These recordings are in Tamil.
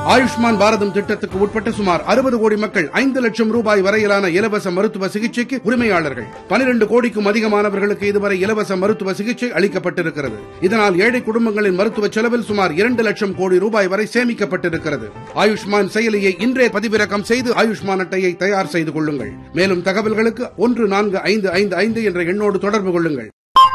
ஆயுஷ்மான் பாரதம் திட்டத்துக்கு உட்பட்ட சுமார் அறுபது கோடி மக்கள் ஐந்து லட்சம் ரூபாய் வரையிலான இலவச மருத்துவ சிகிச்சைக்கு உரிமையாளர்கள் பனிரெண்டு கோடிக்கும் அதிகமானவர்களுக்கு இதுவரை இலவச மருத்துவ சிகிச்சை அளிக்கப்பட்டிருக்கிறது இதனால் ஏழை குடும்பங்களின் மருத்துவ செலவில் சுமார் இரண்டு லட்சம் கோடி ரூபாய் வரை சேமிக்கப்பட்டிருக்கிறது ஆயுஷ்மான் செயலியை இன்றே பதிவிறக்கம் செய்து ஆயுஷ்மான் அட்டையை தயார் செய்து கொள்ளுங்கள் மேலும் தகவல்களுக்கு ஒன்று நான்கு ஐந்து ஐந்து ஐந்து என்ற எண்ணோடு தொடர்பு கொள்ளுங்கள்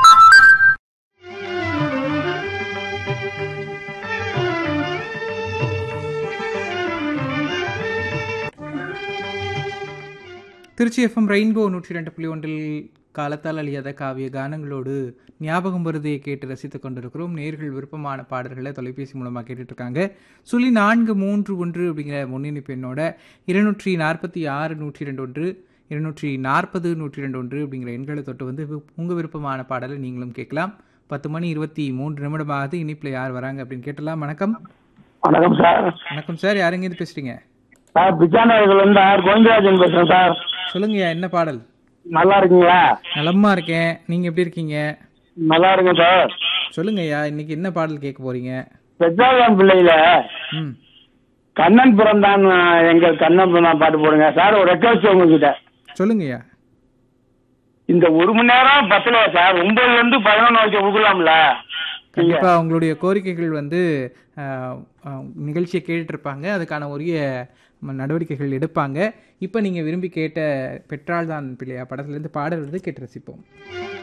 திருச்சி எஃப்எம் ரெயின்போ நூற்றி ரெண்டு புள்ளி ஒன்றில் காலத்தால் அழியாத காவிய கானங்களோடு ஞாபகம் வருதையை கேட்டு ரசித்துக் கொண்டிருக்கிறோம் நேர்கள் விருப்பமான பாடல்களை தொலைபேசி மூலமாக கேட்டுட்டு இருக்காங்க சுழி நான்கு மூன்று ஒன்று அப்படிங்கிற முன்னிணைப்பு எண்ணோட இருநூற்றி நாற்பத்தி ஆறு நூற்றி ரெண்டு ஒன்று இருநூற்றி நாற்பது நூற்றி ரெண்டு ஒன்று அப்படிங்கிற எண்களை தொட்டு வந்து உங்கள் விருப்பமான பாடலை நீங்களும் கேட்கலாம் பத்து மணி இருபத்தி மூன்று நிமிடமாகுது இனிப்பில் யார் வராங்க அப்படின்னு கேட்டலாம் வணக்கம் வணக்கம் சார் வணக்கம் சார் யாருங்கேருந்து பேசுகிறீங்க சார் பிச்சானகர்கள் வந்து ஆர் கோவிந்தராஜன் பேசுறேன் சார் சொல்லுங்கய்யா என்ன பாடல் நல்லா இருக்கீங்களா நலமா இருக்கேன் நீங்கள் எப்படி இருக்கீங்க நல்லா இருக்கேன் சார் சொல்லுங்கய்யா இன்னைக்கு என்ன பாடல் கேட்க போறீங்க பெற்றாதான் பிள்ளையில ம் கண்ணன் பிறந்தான் எங்கள் கண்ணன் பிறந்தான் பாட்டு போடுங்க சார் ஒரு ரெக்வஸ்ட் உங்ககிட்ட சொல்லுங்கய்யா இந்த ஒரு மணி நேரம் பத்தல சார் ஒன்பதுல இருந்து பதினொன்று வரைக்கும் கொடுக்கலாம்ல கண்டிப்பா உங்களுடைய கோரிக்கைகள் வந்து ஆஹ், ஆஹ், நிகழ்ச்சியை கேட்டுட்டு இருப்பாங்க அதுக்கான உரிய ம- நடவடிக்கைகள் எடுப்பாங்க இப்போ நீங்கள் விரும்பி கேட்ட பெற்றால்தான் பிள்ளையா படத்துலேருந்து பாடல் வந்து கேட்டு ரசிப்போம்